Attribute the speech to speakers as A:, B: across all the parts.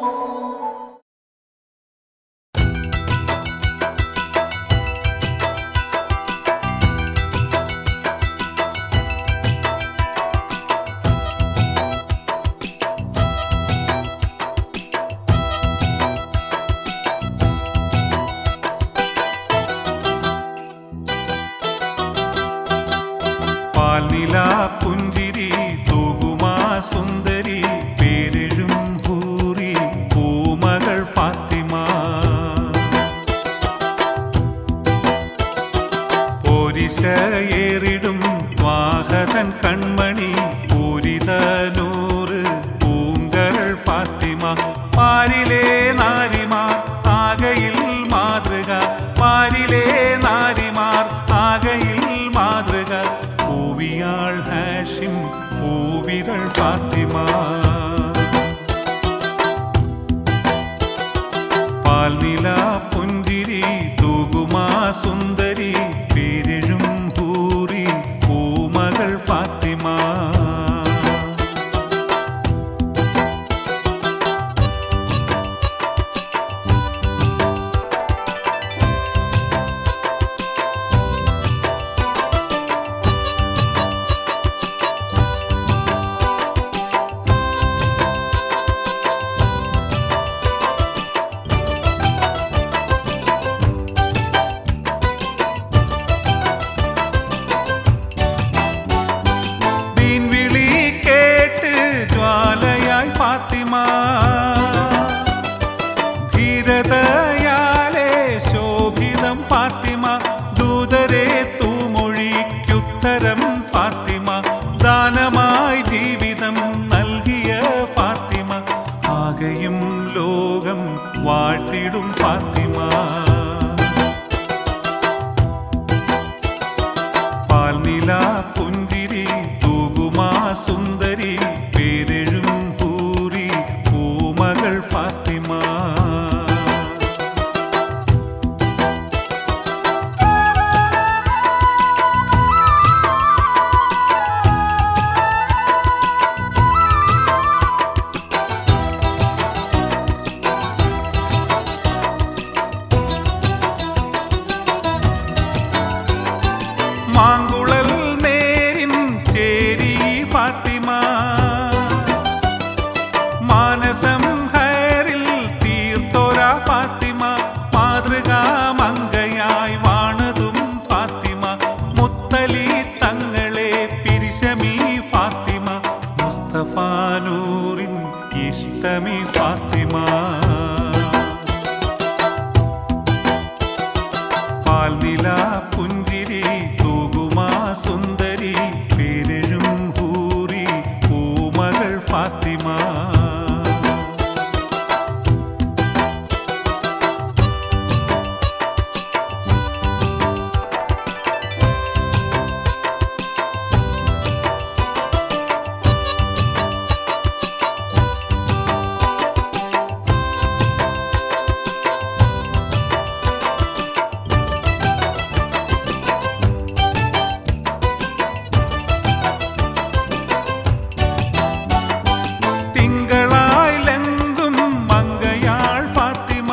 A: പാൽനില പുഞ്ചിരി തൂകുമാ സുന്ദരി പേരെഴും ഭൂരി പൂമകൾ ഫാത്തിമ പോരിശയേറിടും വാഹതൻ കൺമണി പൂരിതനൂറ് പൂങ്കരൾ ഫാത്തിമ പാരിലെ നാരിമാർ ആകയിൽ മാതൃക പാരിലെ നാരിമാർ ആകയിൽ മാതൃക പൂവിയാൾ ഹാഷിം പൂവിരൾ ഫാത്തിമ പാൽനില പുഞ്ചിരി തൂകുമാ സുന്ദരി പേരെഴും ഭൂരി പൂമകൾ ഫാത്തിമ വീൺവിളി കേട്ട് ജ്വാലയായി ഫാത്തിമ ധീരതയാലെ ശോഭിതം ഫാത്തിമ ദൂതരെ തൂമൊഴിക്കുത്തരം ഫാത്തിമ ദാനമായി ജീവിതം നൽകിയ ഫാത്തിമ ആകെയും ലോകം വാഴ്ത്തിടും ഫാത്തിമ പാൽനില പുഞ്ചിരി തൂകുമാ സുന്ദരി പേരെഴും പൂരി പൂമകൾ ഫാത്തിമ മാങ്കുളൽ നേരിൻ ചേരി ഫാത്തിമ മാനസം ഹയറിൽ തീർത്തോര ഫാത്തിമ മാതൃകാ മങ്കയായി വാണതും ഫാത്തിമ മുത്തലി തങ്ങളെ പിരിശമി ഫാത്തിമ മുസ്തഫാനൂറിൻ ഇഷ്ടമി ഫാത്തിമ പാൽനില പുഞ്ചിരി തൂകുമാ സുന്ദരി പേരെഴും ഹൂറി പൂമകൾ ഫാത്തിമ തിങ്കളായി ലങ്കും മങ്കയാൾ ഫാത്തിമ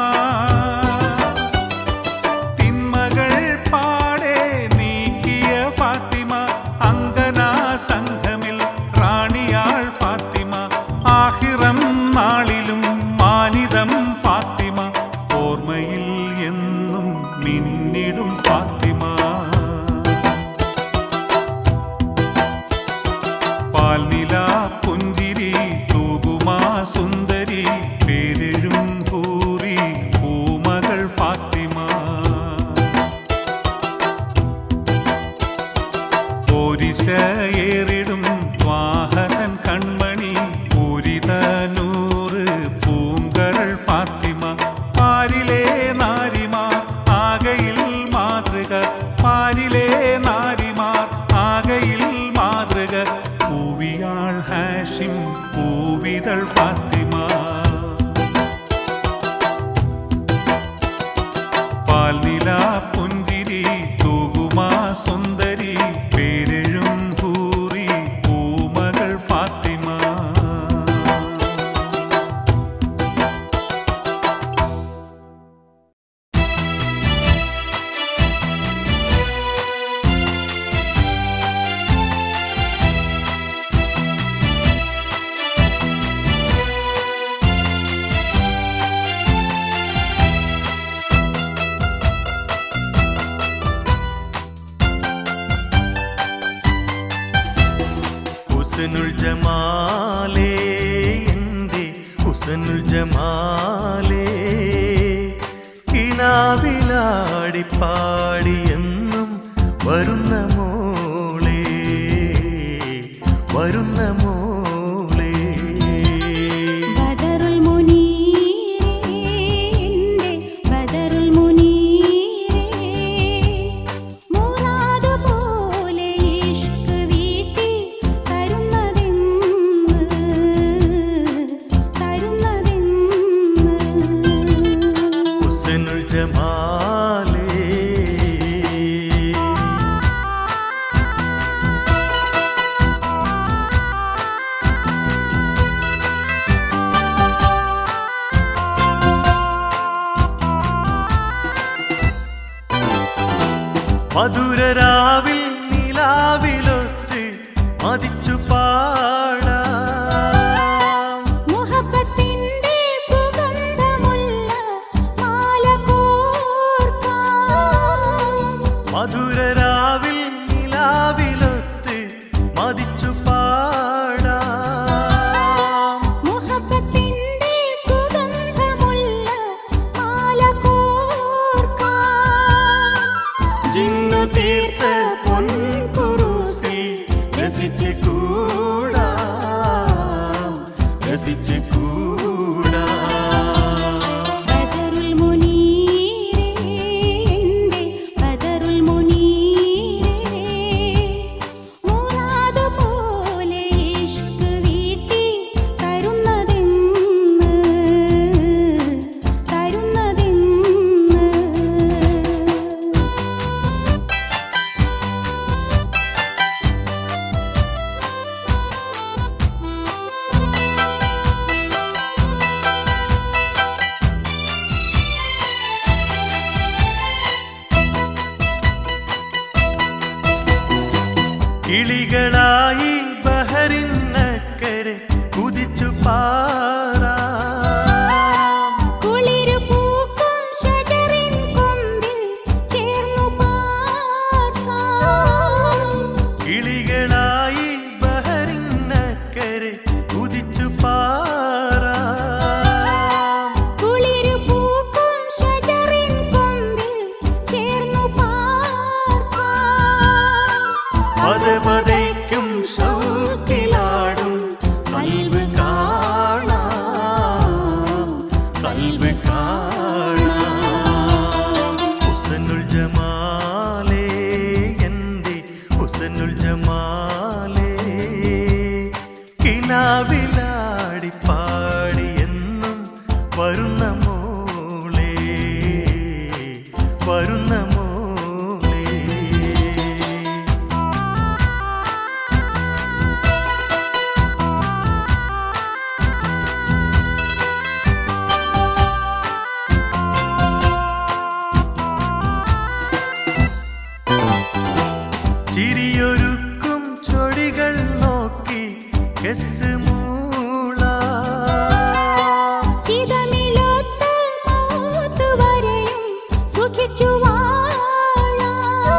A: തിന്മകൾ പാടെ നീക്കിയ ഫാത്തിമ അങ്കനാ സംഘമിൽ റാണിയാൾ ഫാത്തിമ ആഹിറം നാളിലും മാനിതം ഫാത്തിമ ഓർമ്മയിൽ എന്നും മിന്നിടും ഫാത്തിമ പാൽനില പുഞ്ചിരി തൂകുമാ സുന്ദരി പേരെഴും ഭൂരി പൂമകൾ ഫാത്തിമ പോരിശയേറിടും വാഹനൻ കൺമണി പൂരിതനൂറ് പൂങ്കരൾ ഫാത്തിമ പാരിലെ നാരിമാർ ആകയിൽ മാതൃക പാരിലെ നാരിമാർ ആകയിൽ മാതൃക പൂവിയാൾ ഹാഷിം പൂവിതൾ ഫാത്തിമ പാൽനില പുഞ്ചിരി തൂകുമാ സുന്ദരി പേരെഴും ഭൂരി പൂമകൾ ഫാത്തിമ
B: ഹുസനുൽ ജമാലേ കിനാവിലാടി പാടി എന്നും വരുന്ന മോളേ വരുന്ന മോളേ
C: ബദറുൽ മുനീരേ എൻ്റെ ബദറുൽ മുനീരേ മുറാദ് പോലെ ഇഷ്ക് വീട്ടി തരുന്നതെന്ന് തരുന്നതെന്ന്
B: ഹുസനുൽ ജമാലേ മധുരരാവിൽ നിലാവിലൊത്ത് മതിച്ചു പാടാം
C: മുഹബത്തിന്റെ സുഗന്ധമുള്ള മാല കോർക്കാം
B: മധുരരാവിൽ നിലാവിലൊത്ത് മതിച്ചു പാടാം
C: മുഹബത്തിന്റെ സുഗന്ധമുള്ള മാല കോർക്കാം
B: ജിന്നു തീർത്ത പൊൻകുറുസിൽ രസിച്ച് കൂടാം രസിച്ച് കൂടാം
C: ബദറുൽ മുനീരേ എൻ്റെ ബദറുൽ മുനീരേ മുറാദ് പോലെ ഇഷ്ക് വീട്ടി തരുന്നതെന്ന് തരുന്നതെന്ന്
B: കിളികളായി ബഹറിനക്കരെ കുതിച്ചു പാറാം
C: കുളിരു പൂക്കും ഷജറിൻ കൊമ്പിൽ ചേർന്നു പാർക്കാം
B: കിളികളായി ബഹറിനക്കരെ കുതിച്ചു പാറാം
C: കുളിരു പൂക്കും ഷജറിൻ കൊമ്പിൽ ചേർന്നു പാർക്കാം
B: പദപതയ്ക്കും ഷൗക്കിലാടും കൽവ് കാണാം കൽവ് കാണാം ഹുസനുൽ ജമാലേ എൻ്റെ ഹുസനുൽ ജമാലേ കിനാവിലാടി പാടി എന്നും വരുന്ന മോളേ വരുന്ന മോളേ ചിരിയൊരുക്കും ചൊടികൾ നോക്കി കെസ് മൂള
C: ചിതമിലൊത്ത മൗത്ത് വരെയും സുഖിച്ചു വാഴാം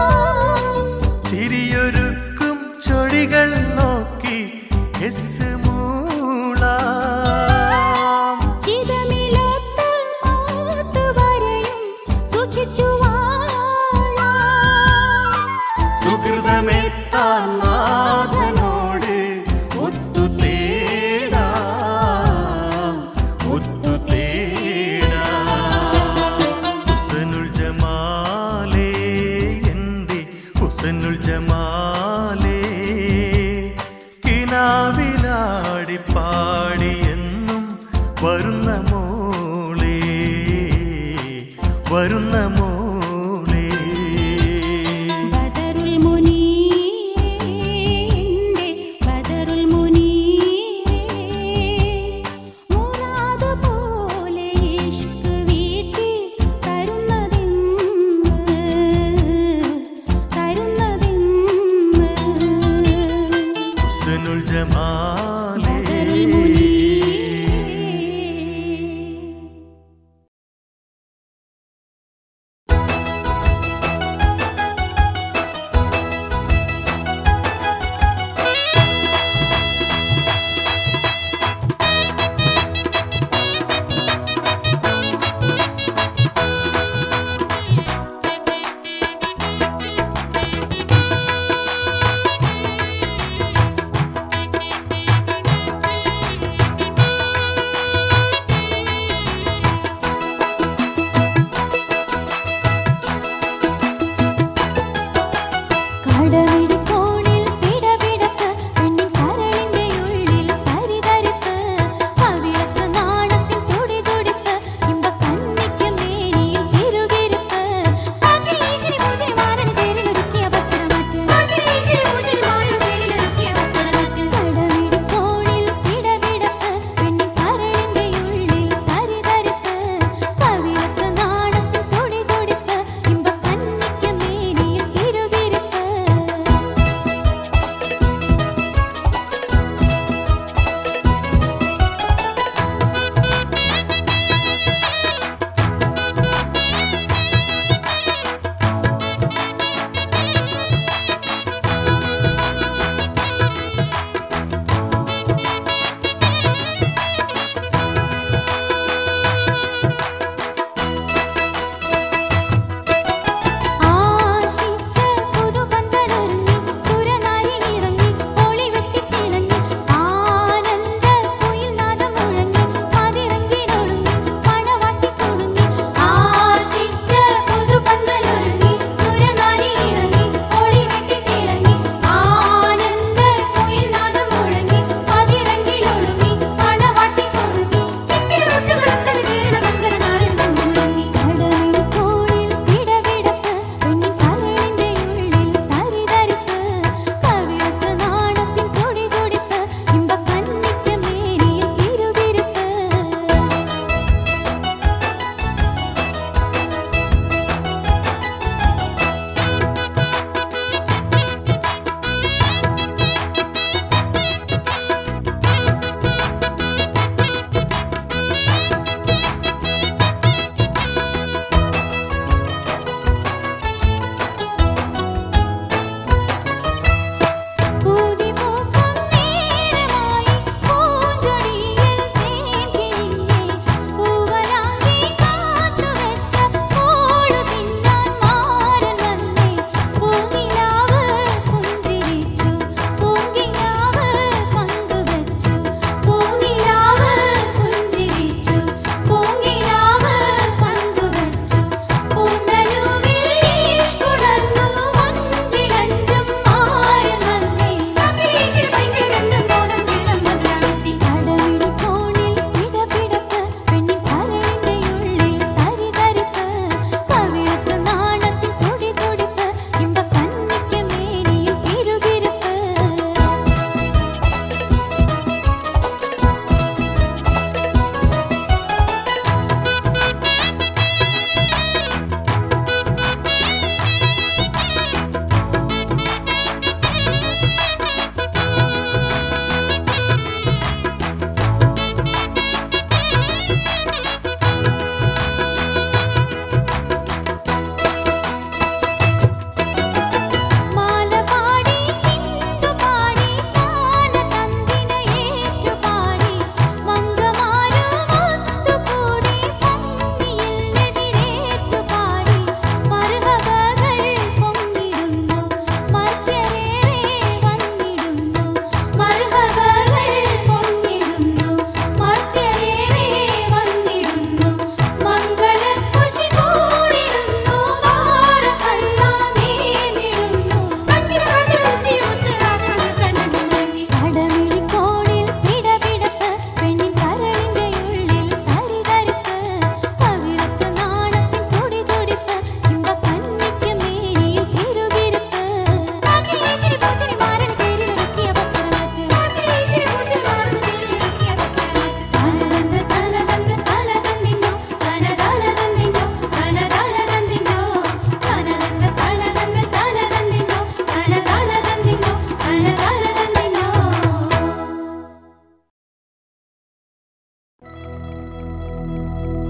B: ചിരിയൊരുക്കും ചൊടികൾ നോക്കി കെസ് മൂള
C: ചിതമിലൊത്ത മൗത്ത് വരെയും സുഖിച്ചു വാഴാം
B: സുഹൃതമെത്താൻ നാഥനോട് ഒത്തു തേടാം ഒത്തു തേടാം ഹുസനുൽ ജമാലേ എൻ്റെ ഹുസനുൽ ജമാലേ കിനാവിലാടി പാടി എന്നും വരുന്ന മോളേ വരുന്ന മോളേ
C: ബദറുൽ മുനീരേ എൻ്റെ ബദറുൽ മുനീരേ മുറാദ് പോലെ ഇഷ്ക് വീട്ടി തരുന്നതെന്ന് തരുന്നതെന്ന്
B: ഹുസനുൽ ജമാലേ
C: ബദറുൽ മുനീരേ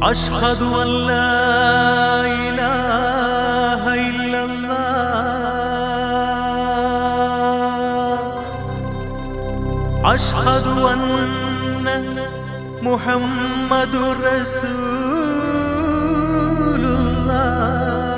B: أشهد أن لا إله إلا الله أشهد أن محمد رسول الله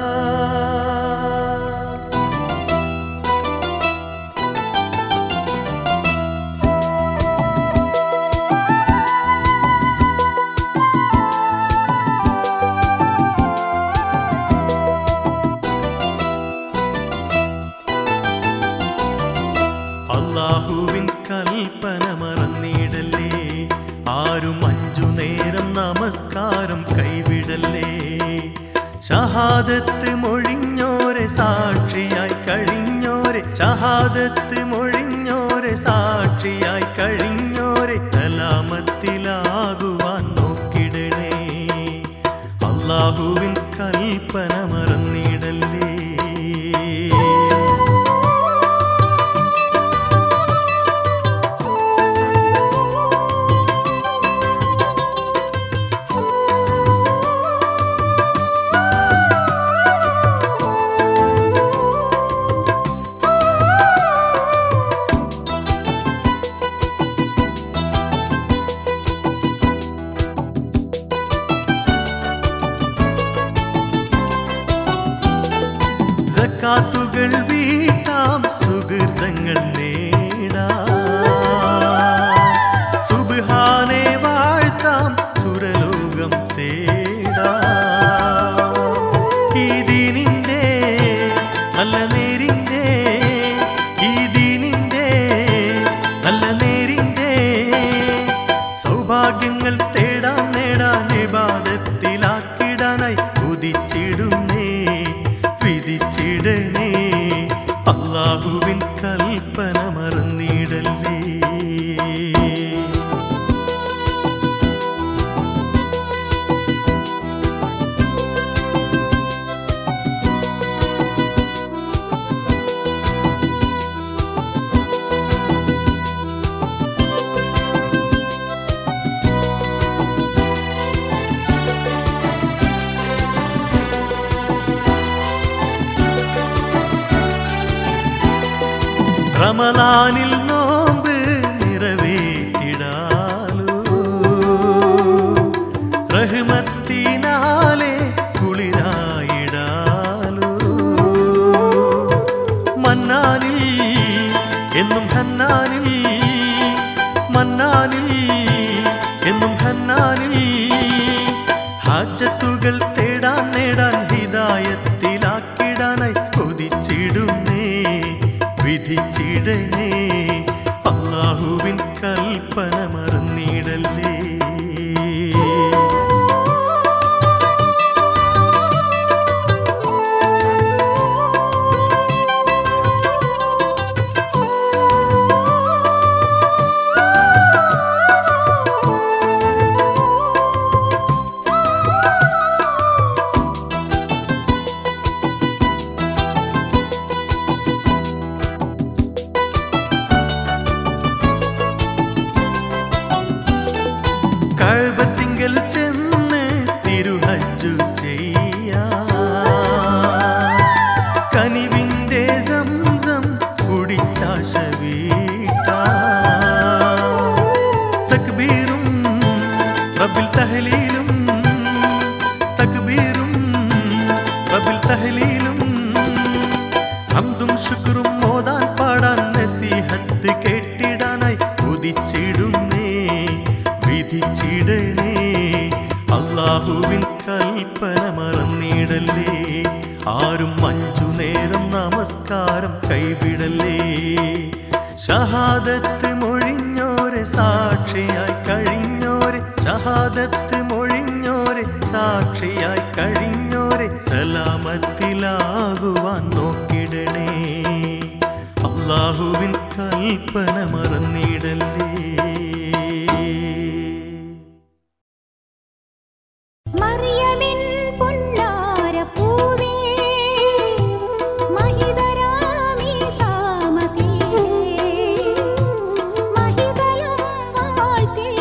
B: അള്ളാഹുവിൻ കൽപ്പന മറന്നിടല്ലേ ആരും അഞ്ചു നേരം നമസ്കാരം കൈവിടല്ലേ ഷഹാദത്ത് മൊഴിഞ്ഞോരെ സാക്ഷിയായി കഴിഞ്ഞോരെ ഷഹാദത്ത് മൊഴിഞ്ഞോരെ സാക്ഷിയായി കഴിഞ്ഞോരെ സലാമത്തിലാകുവാൻ നോക്കിടണേ അള്ളാഹുവിൻ കൽപ്പന മറന്നിടല്ലേ സക്കാത്തുകൾ വീട്ടാം സുഹൃതങ്ങൾ നേടാം സുബ്ഹാനെ വാഴ്ത്താം സുരലോകം തേടാം ഈ ദീനിന്റെ നല്ല നേരിന്റെ ഈ ദീനിന്റെ നല്ല നേരിന്റെ സൗഭാഗ്യങ്ങൾ തേടാൻ നേടാൻ വിവാദത്തിലാക്കിടാനായി കുതിച്ചിടുന്നേ വിധിച്ചിടണേ അള്ളാഹുവിൻ കൽപ്പന മറന്നിടല്ലേ റമലാനിൽ നോമ്പ് നിറവേറ്റിടാലോ റഹ്മത്തിനാലെ കുളിരായിടാലോ മന്നാനിൽ എന്നും ഹന്നാനിൽ മന്നാനിൽ എന്നും ഹന്നാനിൽ ഹാജത്തുകൾ തേടാൻ നേടാൻ ഹിതായത്തിലാക്കിടാനായി കൊതിച്ചിടുന്നേ വിധിച്ചിടണേ അള്ളാഹുവിൻ കൽപ്പന മറന്നിടല്ലേ കഴുപത്തിങ്കൽ ചെന്ന് തിരുഹജ്ജു ചെയ്യാം കനിവിൻ്റെ സംസം കുടിച്ചാശ വീട്ടാം തക്ബീറും റബ്ബിൽ തഹലീലും തക്ബീറും റബ്ബിൽ തഹലീലും ഹംദും ശുക്രും മോദാൻ പാടാൻ നസീഹത്ത് കേട്ടിടാനായി കുതിച്ചിടുന്നേ വിധിച്ചിടണേ അള്ളാഹുവിൻ കൽപ്പന മറന്നിടല്ലേ ആരും അഞ്ചു നേരം നമസ്കാരം കൈവിടല്ലേ ഷഹാദത്ത് മൊഴിഞ്ഞോരെ സാക്ഷിയായി കഴിഞ്ഞോരെ ഷഹാദത്ത് മൊഴിഞ്ഞോരെ സാക്ഷിയായി കഴിഞ്ഞോരെ സലാമത്തിലാകുവാൻ നോക്കിടണേ അള്ളാഹുവിൻ കൽപ്പന മറന്നിടല്ലേ
C: മറിയമിൻ പൊന്നാരപ്പൂവേ മഹിതരാമീസാമസീഹേ മഹിതലം വാഴ്ത്തി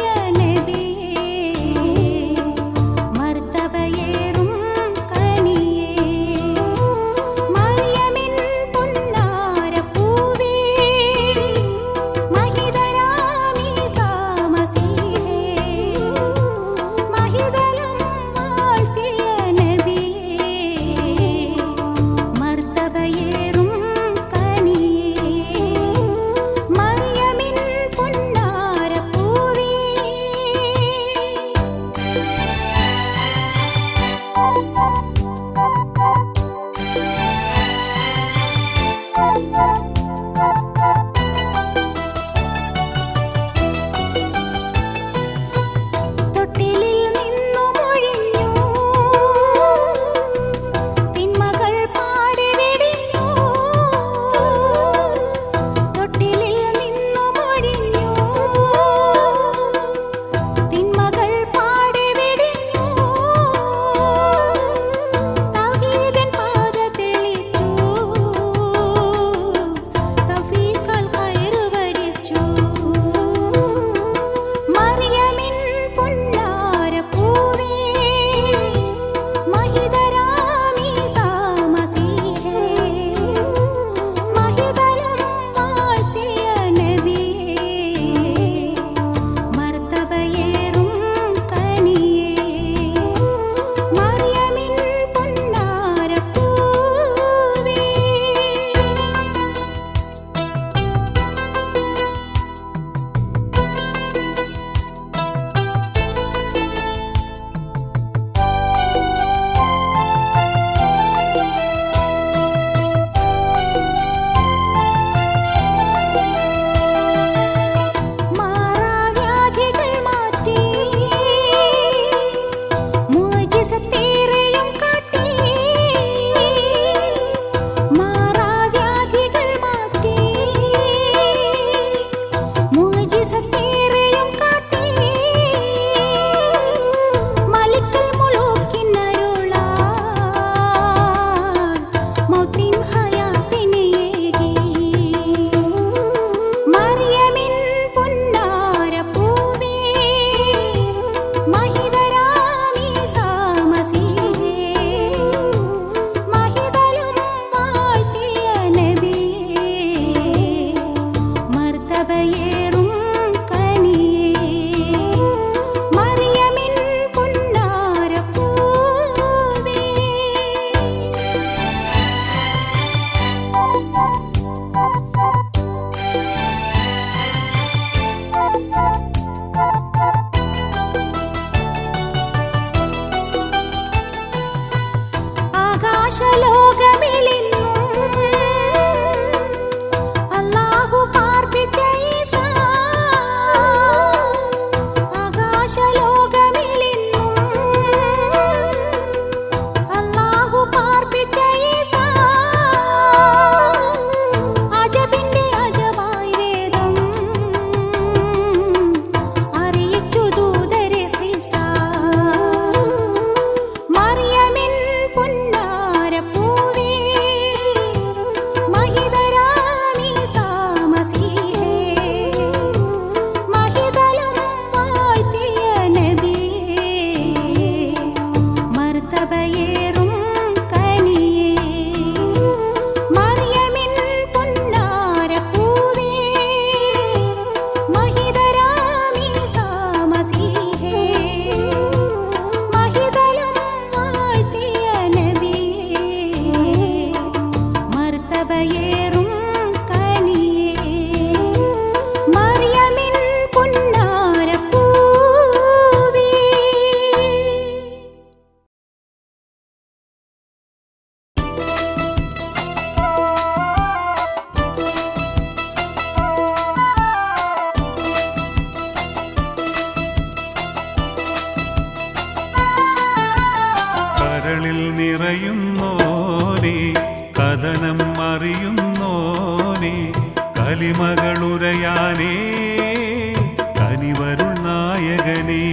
A: കരളിൽ നിറയുന്നോനെ കഥനം അറിയുന്നോനെ കലിമകളുരയാനേ കനിവരുൾ നായകനേ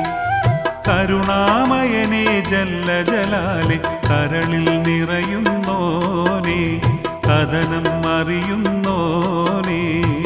A: കരുണാമയനേ ജല്ല ജലാലെ കരളിൽ നിറയുന്നോനെ കഥനം അറിയുന്നോനേ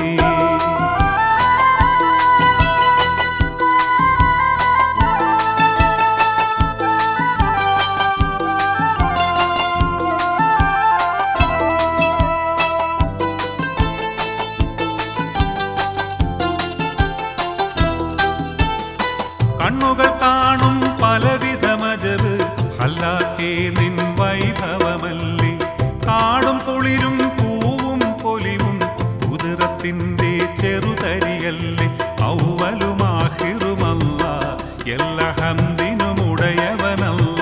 A: കണ്ണുകൾ കാണും പലവിധമജവ് അല്ലാക്കേ നിൻ വൈഭവമല്ലേ കാടും കുളിരും പൂവും പൊലിവും കുതിരത്തിന്റെ ചെറുതരിയല്ലേ ഔവലുമാഹിറുമല്ല എല്ലാ ഹന്തിനും ഉടയവനല്ല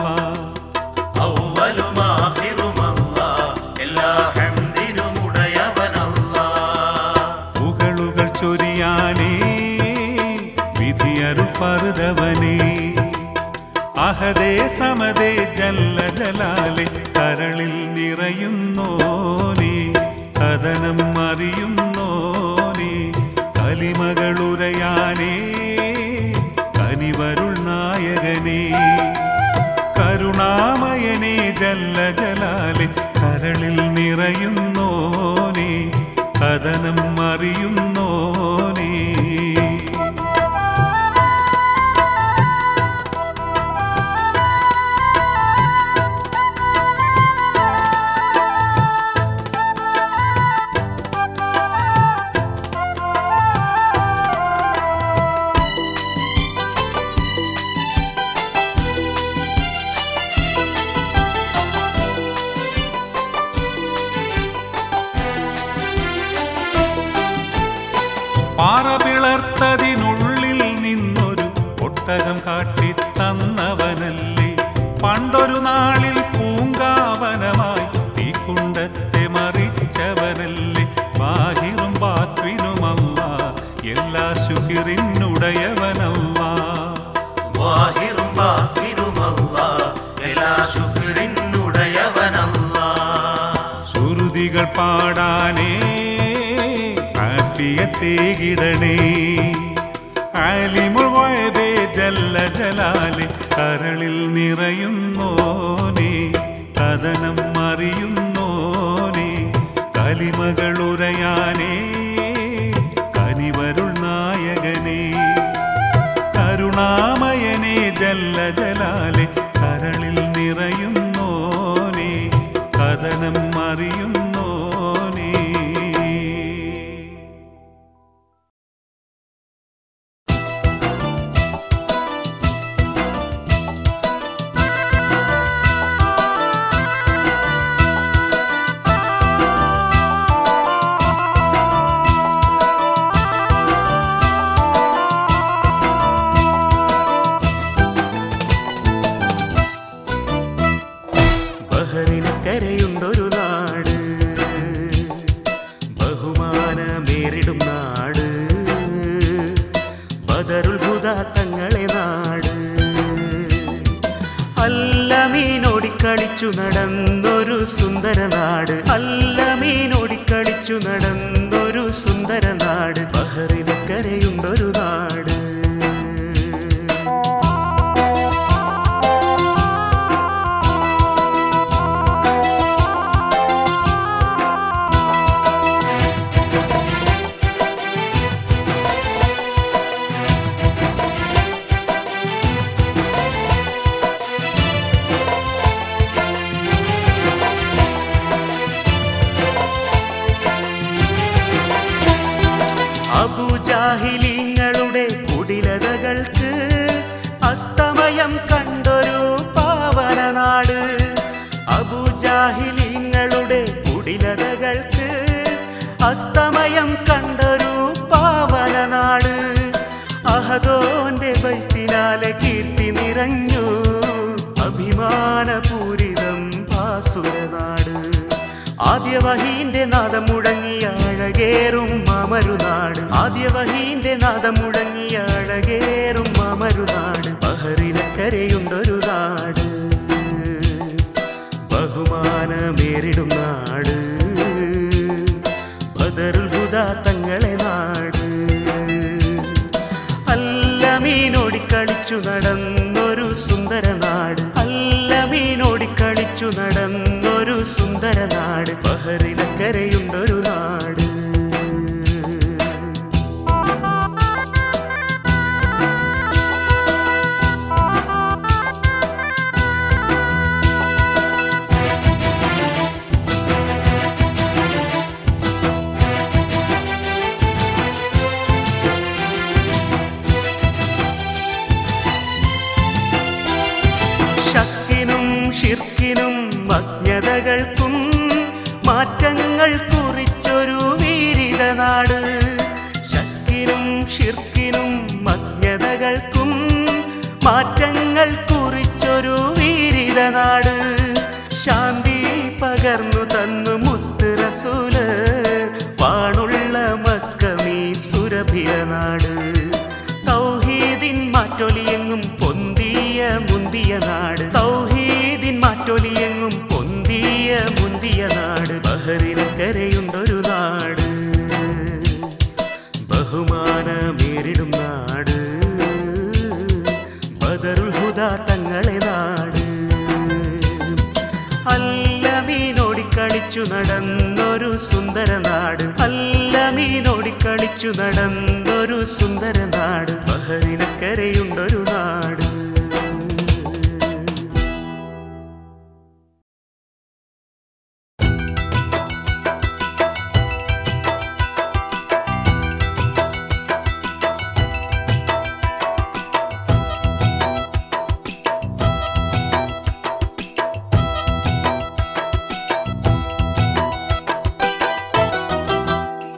A: പുകളുകൾ ചൊരിയാനേ വിധിയരു പറുതവനേ അഹദേ സമതേ ജല്ല ജലാലെ കരളിൽ നിറയുന്നോനേ കഥനം അറിയുന്നോനേ കലിമകളുരയാനേ കനിവരുൾ നായകനേ കരുണാമയനേ ജല്ല ജലാലെ കരളിൽ നിറയുന്നോനേ കഥനം അറിയുന്നോനേ പാറ പിളർത്തതിനുള്ളിൽ നിന്നൊരു ഒട്ടകം കാട്ടി തന്നവനല്ലേ പണ്ടൊരു നാളിൽ പൂങ്കാവനമായി തീക്കുണ്ടത്തെ മറിച്ചവനല്ലേ ബാഹിറും ബാത്വിനുമല്ല എല്ലാ ശുകിറിനുടയവനല്ല ശ്രുതികൾ പാടാനേ ആഫിയത്തേകിടണേ ആലിമുൾ വഴബേ ജല്ല ജലാലെ കരളിൽ നിറയുന്നോനെ കഥനം അറിയുന്നോനെ കലിമകളുരയാനേ കനിവരുൾ നായകനേ കരുണാമയനേ ജല്ല ജലാലെ കരളിൽ നിറയുന്നോനെ കഥനം അറിയുന്നോനേ
B: ബഹറിനക്കരയുണ്ടൊരു നാട് ബഹുമാനമേറിടും നാട് ബദറുൽ തങ്ങളെ നാട് അല്ലമീനോടിക്കളിച്ചു നടന്നൊരു സുന്ദര നാട് അല്ലമീനോടിക്കളിച്ചു നടന്നൊരു സുന്ദര നാട് ബഹറിനക്കരയുണ്ടൊരു നാട് അബുജാഹിലിങ്ങളുടെ കുടിലതകൾക്ക് അസ്തമയം കണ്ടൊരു പാവന നാട് അബുജാഹിലിങ്ങളുടെ കുടിലതകൾക്ക് അസ്തമയം കണ്ടൊരു പാവന നാട് അഹദോന്റെ വൈത്തിനാലെ കീർത്തി നിറഞ്ഞു അഭിമാനപൂരിതം പാസുരനാട് ആദ്യവഹീന്റെ നാദം മുഴങ്ങിയ അഴകേറും മാമരുനാട് ആദ്യവഹീന്റെ നാദം മുഴങ്ങിയ അഴകേറും മാമരുനാട് ബഹറിനക്കരയുണ്ടൊരു നാട് നടന്നൊരു സുന്ദര നാട് അല്ലമീനോടിക്കളിച്ചു നടന്നൊരു സുന്ദര നാട് ബഹറിനക്കരയുണ്ടൊരു നാട് ശക്കിനും ഷിർക്കിനും അജ്ഞതകൾക്കും മാറ്റങ്ങൾ കുറിച്ചൊരു വീരിത നാട് ശക്കിനും ഷിർക്കിനും അജ്ഞതകൾക്കും മാറ്റങ്ങൾ കുറിച്ചൊരു വീരിത നാട് ശാന്തി പകർന്നു തന്നു മുത്ത് റസൂല് വാണുള്ള മക്കമീ സുരഭിയ നാട് തൗഹീദിൻ മാറ്റൊലിയെങ്ങും പൊന്തിയ മുന്തിയ നാട് തൗഹീദിൻ മാറ്റൊലിയെങ്ങും പൊന്തിയ മുന്തിയ നാട് ബഹറിനക്കരയുണ്ടൊരു നാട് ബഹുമാനമേറിടും നാട് ബദറുൽ ഹുദ തങ്ങളെ നാട് അല്ലമീനോടിക്കളിച്ചു നടന്നൊരു സുന്ദര നാട് അല്ലമീനോടിക്കളിച്ചു നടന്നൊരു സുന്ദര നാട് ബഹറിനക്കരയുണ്ടൊരു നാട്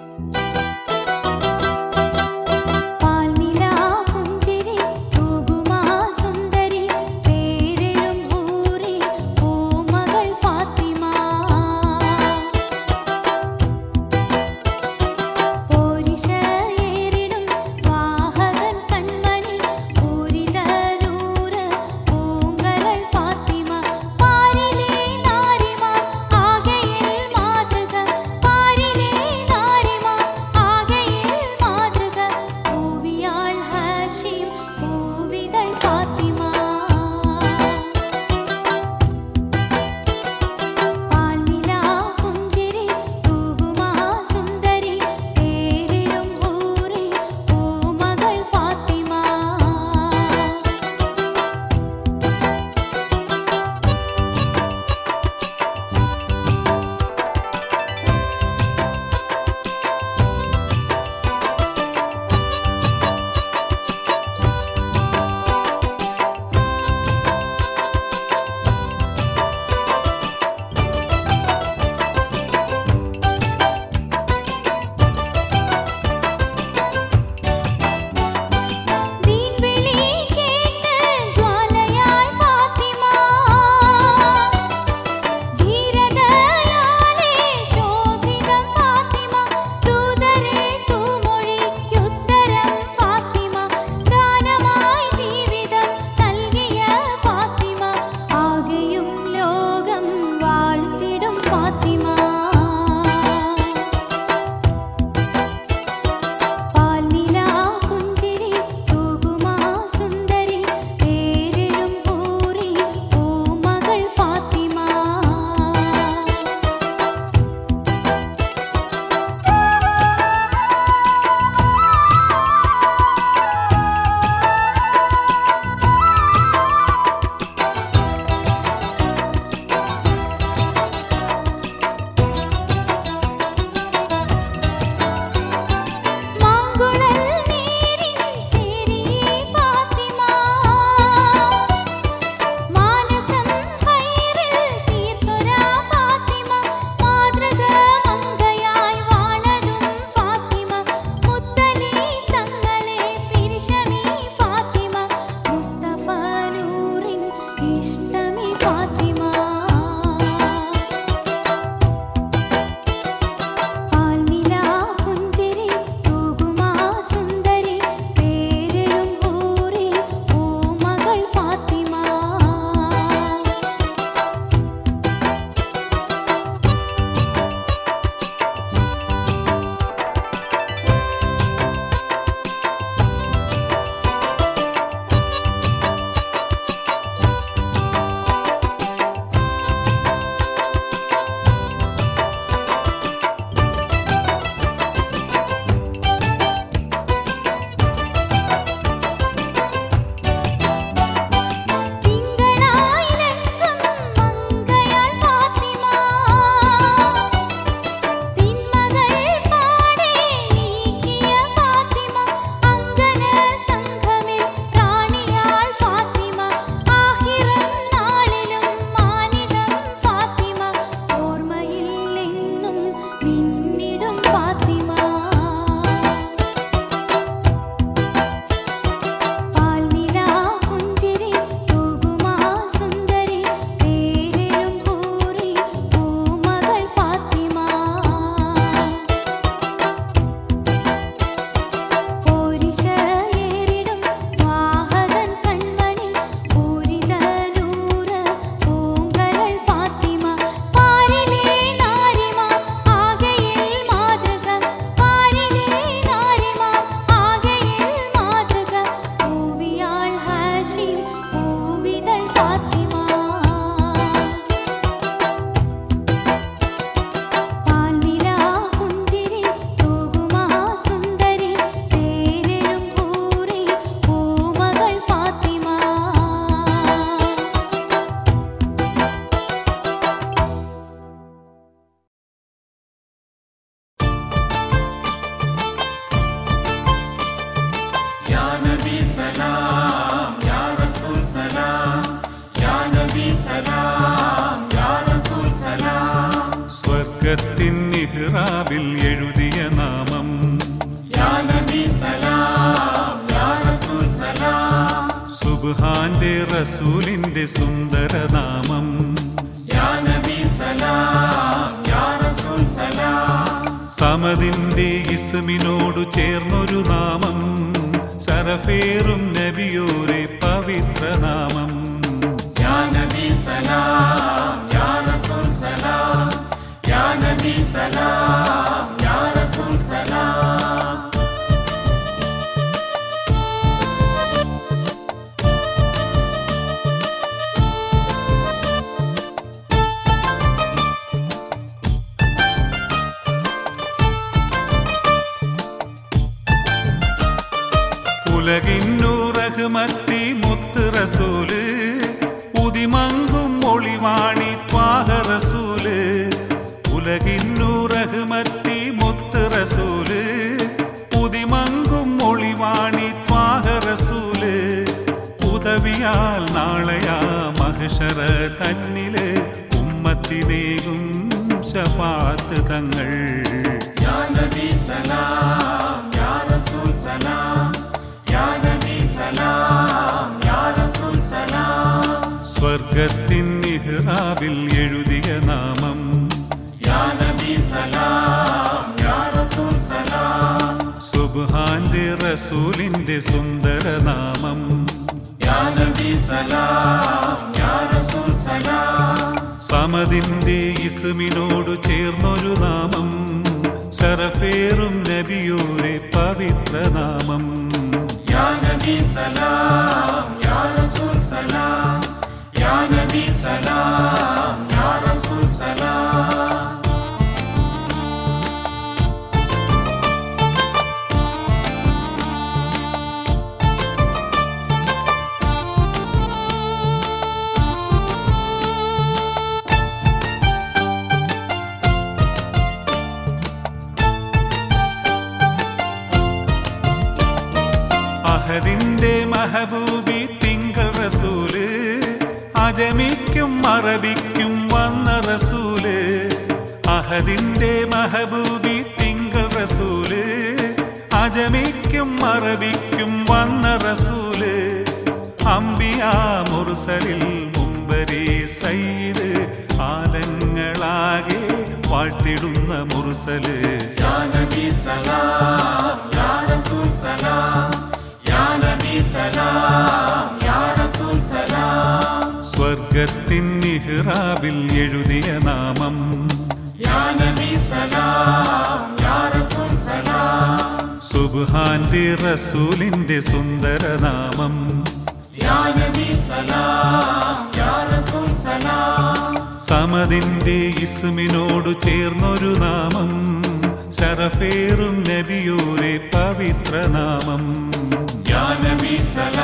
C: പാൽനിലാ പുഞ്ചിരി തൂകുമാ ഹാഷിം പൂവിതൾ ഫാത്തിമ പാൽനില പുഞ്ചിരി തൂകുമാ സുന്ദരി തേനെഴും ഊറി പൂമകൾ ഫാത്തിമ
A: സ്വർഗത്തിൻ നിഹ്റാബിൽ എഴുതിയ നാമം സുബ്ഹാന്റെ റസൂലിന്റെ സുന്ദരനാമം സമതിന്റെ ഇസ്മിനോടു ചേർന്നൊരു നാമം ശരഫേറും നബിയോരെ പവിത്രനാമം ഉലകിന്നു റഹ്മത്തി മുത്ത് റസൂല് ഉതിമങ്കും ഒളിവാണി ത്വാഹ റസൂല് ഉലകിന്നു റഹ്മത്തി മുത്ത് റസൂല് ഉതിമങ്കും ഒളിവാണി ത്വാഹ റസൂല് ഉദവിയാൽ നാളെയാ മഹഷറ തന്നില് ഉമ്മത്തിനേകും ശപാത്ത് തങ്ങൾ സ്വർഗത്തിൻ നിഹ്റാബിൽ എഴുതിയ നാമം സുബ്ഹാന്റെ റസൂലിന്റെ സുന്ദരനാമം സമതിന്റെ ഇസ്മിനോടു ചേർന്നൊരു നാമം ശരഫേറും നബിയോരെ പവിത്രനാമം അഹദിന്റെ മഹബൂബി തിങ്കൾ റസൂല് അജമിക്കും അറബിക്കും വന്ന റസൂല് അഹദിന്റെ മഹബൂബി തിങ്കൾ റസൂല് അജമിക്കും അറബിക്കും വന്ന റസൂല് അംബിയ മുർസലിൽ മുമ്പരി സയ്യിദ് ആലങ്ങളാകെ വാഴ്ത്തിടുന്ന മുർസല് സ്വർഗത്തിൻ നിഹ്റാബിൽ എഴുതിയ നാമം സുബ്ഹാന്റെ റസൂലിന്റെ സുന്ദരനാമം സമതിന്റെ ഇസ്മിനോടു ചേർന്നൊരു നാമം ശരഫേറും നബിയോരെ പവിത്രനാമം
B: Ya Nabi Salam